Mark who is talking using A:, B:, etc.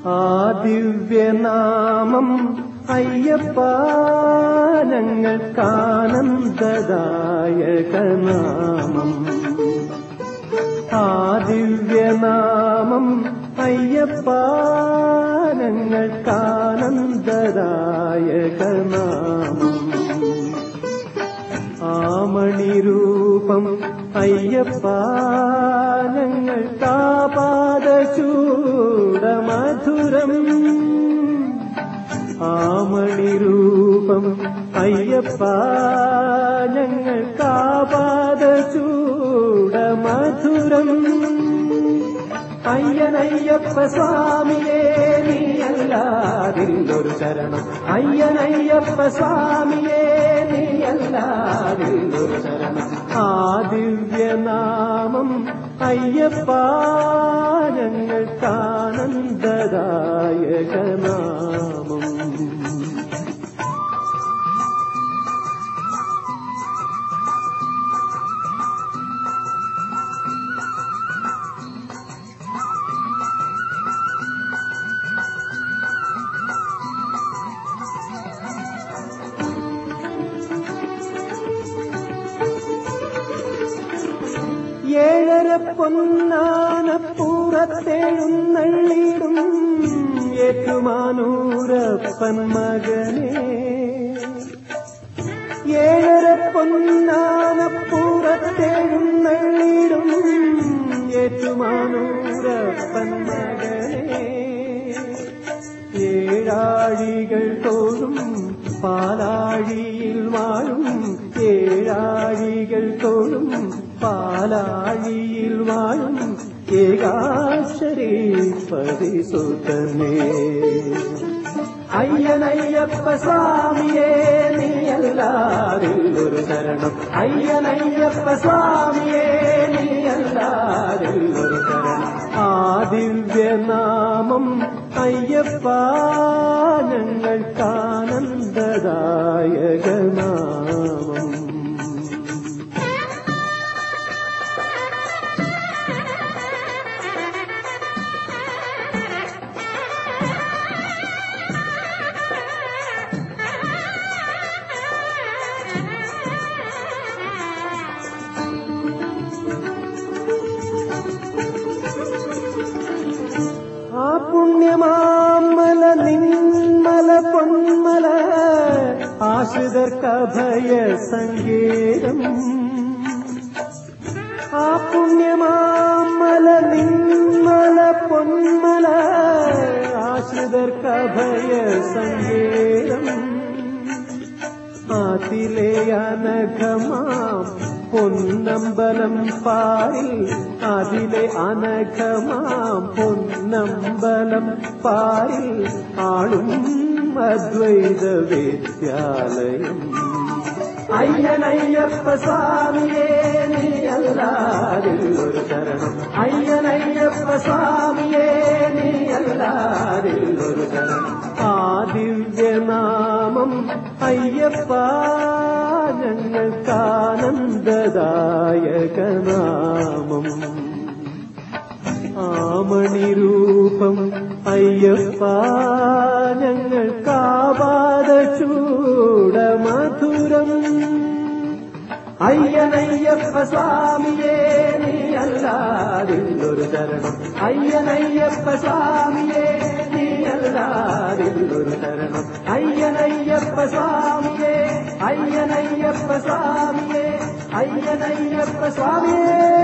A: ആ ദിവ്യനാമം അയ്യപ്പ ഞങ്ങൾക്കാനന്ദദായകനാമം ആ ദിവ്യനാമം അയ്യപ്പ ഞങ്ങൾക്കാനന്ദദായകനാമം ആമണിരൂപം അയ്യപ്പ ഞങ്ങൾ താപാദചൂടമധുരം ആമണിരൂപം അയ്യപ്പ ഞങ്ങൾ താപാദചൂടമധുരം അയ്യനയ്യപ്പ സ്വാമിയേ നീയല്ലാതില്ലൊരു ശരണം അയ്യനയ്യപ്പ സ്വാമിയേ നീയല്ലാതില്ലൊരു ശരണം ആ ദിവ്യനാമം അയ്യപ്പ ഞങ്ങൾക്കാനന്ദദായകനാമം ഏഴര പൊന്നാനപ്പൂറത്തെഴുന്നള്ളിടും ഏറ്റുമാനൂരപ്പൻ മകനെ ഏഴര പൊന്നാനപ്പൂറത്തെഴുന്നള്ളിടും ഏറ്റുമാനൂരപ്പൻ മകനെ ഏഴാഴികൾ തോറും പാലാഴിയിൽ വാഴും ഏഴാഴികൾ തോറും പാലാഴിയിൽ വാഴും ഏകാശരീ പരിസുതനേ അയ്യനയ്യപ്പ സ്വാമിയേ നീയല്ലാതില്ലൊരു ശരണം അയ്യനയ്യപ്പ സ്വാമിയേ നീയല്ലാതില്ലൊരു ശരണം ആ ദിവ്യനാമം അയ്യപ്പ ഞങ്ങൾക്കാനന്ദദായകനാമം ആ പുണ്യമാമല നിന്മല പൊന്മല ആശ്രിതർക്കഭയ സങ്കേതം ആ പുണ്യമാമല നിന്മല പൊന്മല ആശ്രിതർക്കഭയ സങ്കേതം ആത്തിലെ അനഘമാം പൊന്നമ്പലം പാരിൽ അതിലെ അനഘമാം പൊന്നമ്പലം പാരിൽ ആളും അദ്വൈത വിദ്യാലയം അയ്യനയ്യപ്പ സ്വാമിയേ നീയല്ലാതില്ലൊരു ശരണം അയ്യനയ്യപ്പ സ്വാമിയേ നീയല്ലാതില്ലൊരു ശരണം ആ ദിവ്യനാമം അയ്യപ്പ ഞങ്ങൾക്കാനന്ദദായകനാമം ആമണിരൂപം അയ്യപ്പ ഞങ്ങൾക്കാപാദ ചൂടമധുരം അയ്യനയ്യപ്പ സ്വാമിയേ നീ അല്ലാതില്ലൊരു ശരണം അയ്യനയ്യപ്പ സ്വാമിയേ നീ അല്ലാതില്ലൊരു ശരണം അയ്യനയ്യപ്പ സ്വാമിയേ അയ്യനയ്യപ്പ സ്വാമിയേ അയ്യനയ്യപ്പ സ്വാമിയേ